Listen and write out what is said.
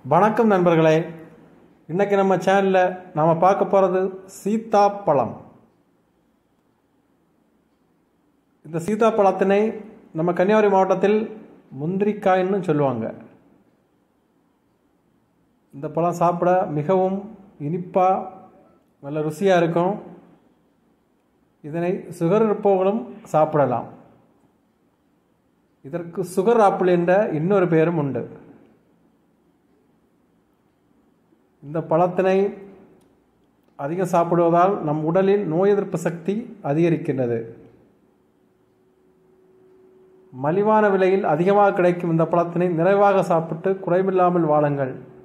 வணக்கம் நண்பர்களே இன்னைக்கு நம்ம சேனலில் நாம் பார்க்க போகிறது சீத்தாப்பழம் இந்த சீத்தாப்பழத்தினை நம்ம கன்னியாகுமரி மாவட்டத்தில் முந்திரிக்காய்ன்னு சொல்லுவாங்க இந்த பழம் சாப்பிட மிகவும் இனிப்பாக நல்ல ருசியாக இருக்கும் இதனை சுகர் இருப்பவர்களும் சாப்பிடலாம் இதற்கு சுகர் ஆப்பிள் என்ற இன்னொரு பெயரும் உண்டு இந்த பழத்தினை அதிகம் சாப்பிடுவதால் நம் உடலில் நோய் எதிர்ப்பு சக்தி அதிகரிக்கின்றது மலிவான விலையில் அதிகமாக கிடைக்கும் இந்த பழத்தினை நிறைவாக சாப்பிட்டு குறைவில்லாமல் வாழுங்கள்